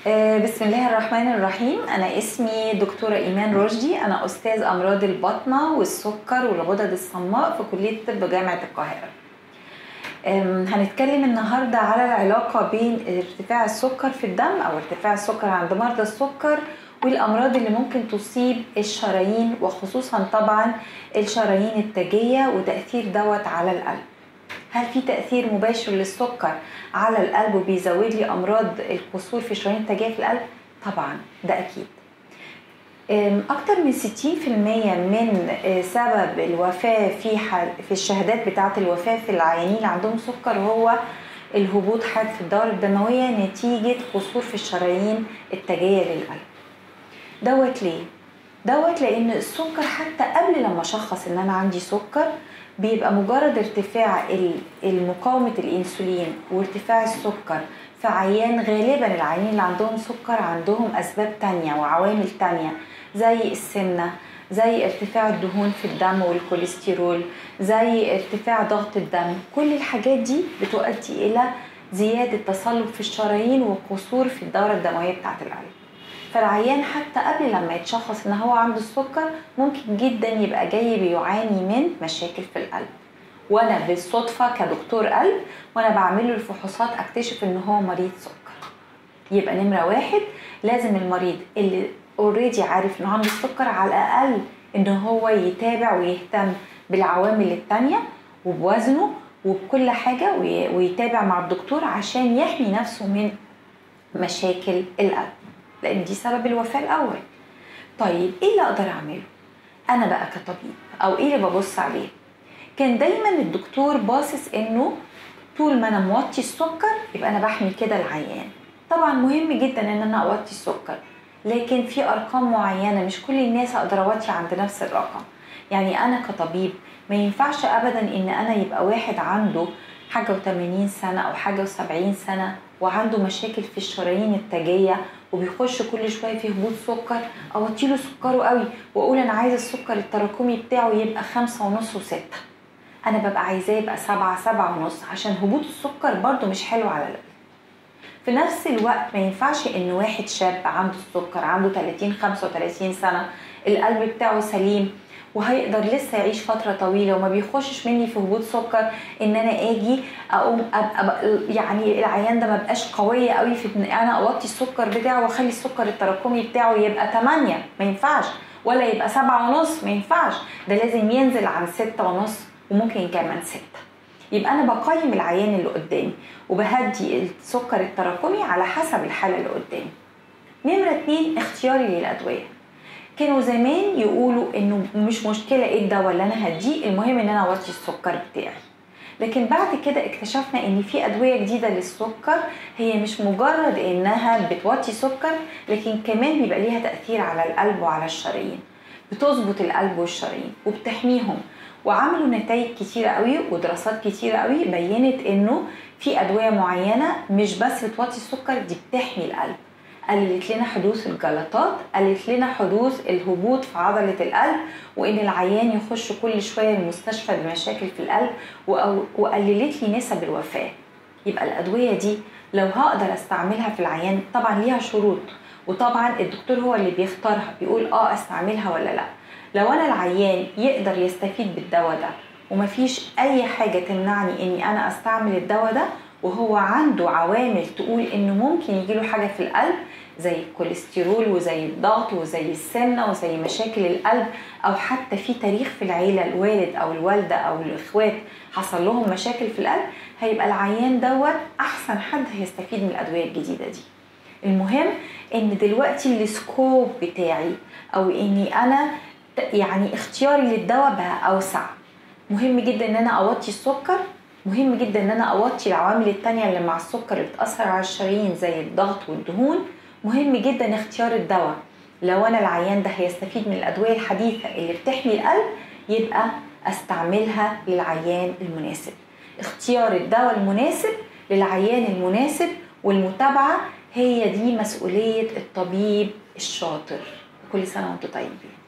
آه، بسم الله الرحمن الرحيم أنا اسمي دكتورة إيمان رشدي أنا أستاذ أمراض البطنة والسكر والغدد الصماء في كلية طب جامعة القاهرة آم، هنتكلم النهاردة على العلاقة بين ارتفاع السكر في الدم أو ارتفاع السكر عند مرضى السكر والأمراض اللي ممكن تصيب الشرايين وخصوصا طبعا الشرايين التاجية وتأثير دوت على القلب هل في تأثير مباشر للسكر على القلب وبيزود لي أمراض القصور في الشرايين التاجية في القلب؟ طبعا ده أكيد أم، أكتر من 60% من آه، سبب الوفاة في حال في الشهادات بتاعة الوفاة في العيانين اللي عندهم سكر هو الهبوط حاد في الدورة الدموية نتيجة قصور في الشرايين التاجية للقلب دوت ليه؟ دوت لأن السكر حتى قبل لما أشخص إن أنا عندي سكر بيبقى مجرد ارتفاع ال- المقاومة الأنسولين وارتفاع السكر في عيان غالبا العيانين اللي عندهم سكر عندهم أسباب تانية وعوامل تانية زي السمنة زي ارتفاع الدهون في الدم والكوليسترول زي ارتفاع ضغط الدم كل الحاجات دي بتؤدي إلى زيادة تصلب في الشرايين وقصور في الدورة الدموية بتاعة القلب فالعيان حتى قبل لما يتشخص ان هو عنده السكر ممكن جدا يبقى جاي بيعاني من مشاكل في القلب وانا بالصدفه كدكتور قلب وانا بعمل له الفحوصات اكتشف ان هو مريض سكر يبقى نمره واحد لازم المريض اللي اوريدي عارف انه عنده السكر على الاقل ان هو يتابع ويهتم بالعوامل التانية وبوزنه وبكل حاجة وي- ويتابع مع الدكتور عشان يحمي نفسه من مشاكل القلب لان دي سبب الوفاه الاول طيب ايه اللي اقدر اعمله انا بقى كطبيب او ايه اللي ببص عليه كان دايما الدكتور باصص انه طول ما انا موطي السكر يبقى انا بحمي كده العيان طبعا مهم جدا ان انا اوطي السكر لكن في ارقام معينه مش كل الناس اقدر اوطي عند نفس الرقم يعني انا كطبيب ما ينفعش ابدا ان انا يبقى واحد عنده حاجه و80 سنه او حاجه و70 سنه وعنده مشاكل في الشرايين التاجيه وبيخش كل شويه في هبوط سكر اوطيله سكره قوي واقول انا عايزه السكر التراكمي بتاعه يبقى خمسة ونص وستة انا ببقى عايزاه يبقى سبعة سبعة ونص عشان هبوط السكر برضو مش حلو على القلب في نفس الوقت ما ينفعش ان واحد شاب عنده السكر عنده 30 35 سنه القلب بتاعه سليم وهيقدر لسه يعيش فتره طويله وما بيخشش مني في هبوط سكر ان انا اجي اقوم أبقى أبقى يعني العيان ده ما بقاش قويه قوي في ان انا اوطي السكر بتاعه واخلي السكر التراكمي بتاعه يبقى 8 ما ينفعش ولا يبقى سبعة ونص ما ينفعش ده لازم ينزل عن ستة ونص وممكن كمان ستة يبقى انا بقيم العيان اللي قدامي وبهدي السكر التراكمي على حسب الحاله اللي قدامي نمره اتنين اختياري للادويه كانوا زمان يقولوا انه مش مشكله ايه الدواء اللي انا هديه المهم ان انا اوطي السكر بتاعي لكن بعد كده اكتشفنا ان في ادويه جديده للسكر هي مش مجرد انها بتوطي سكر لكن كمان بيبقى ليها تاثير على القلب وعلى الشرايين بتظبط القلب والشرايين وبتحميهم وعملوا نتائج كتيرة قوي ودراسات كتيرة قوي بينت انه في ادوية معينة مش بس بتوطي السكر دي بتحمي القلب قللت لنا حدوث الجلطات قللت لنا حدوث الهبوط في عضلة القلب وان العيان يخش كل شوية المستشفى بمشاكل في القلب وأو- وقللت لي نسب الوفاة يبقى الادوية دي لو هقدر استعملها في العيان طبعا ليها شروط وطبعا الدكتور هو اللي بيختارها بيقول اه استعملها ولا لا لو انا العيان يقدر يستفيد بالدواء ده ومفيش اي حاجه تمنعني اني انا استعمل الدواء ده وهو عنده عوامل تقول انه ممكن يجيله حاجه في القلب زي الكوليسترول وزي الضغط وزي السمنه وزي مشاكل القلب او حتى في تاريخ في العيله الوالد او الوالده او الاخوات حصل لهم مشاكل في القلب هيبقى العيان دوت احسن حد هيستفيد من الادويه الجديده دي المهم ان دلوقتي السكوب بتاعي او اني انا يعني اختياري للدواء بقى اوسع مهم جدا ان انا اوطي السكر مهم جدا ان انا اوطي العوامل التانية اللي مع السكر اللي بتأثر على الشرايين زي الضغط والدهون مهم جدا اختيار الدواء لو انا العيان ده هيستفيد من الادوية الحديثة اللي بتحمي القلب يبقى استعملها للعيان المناسب اختيار الدواء المناسب للعيان المناسب والمتابعة هي دي مسؤولية الطبيب الشاطر كل سنة وانتم طيبين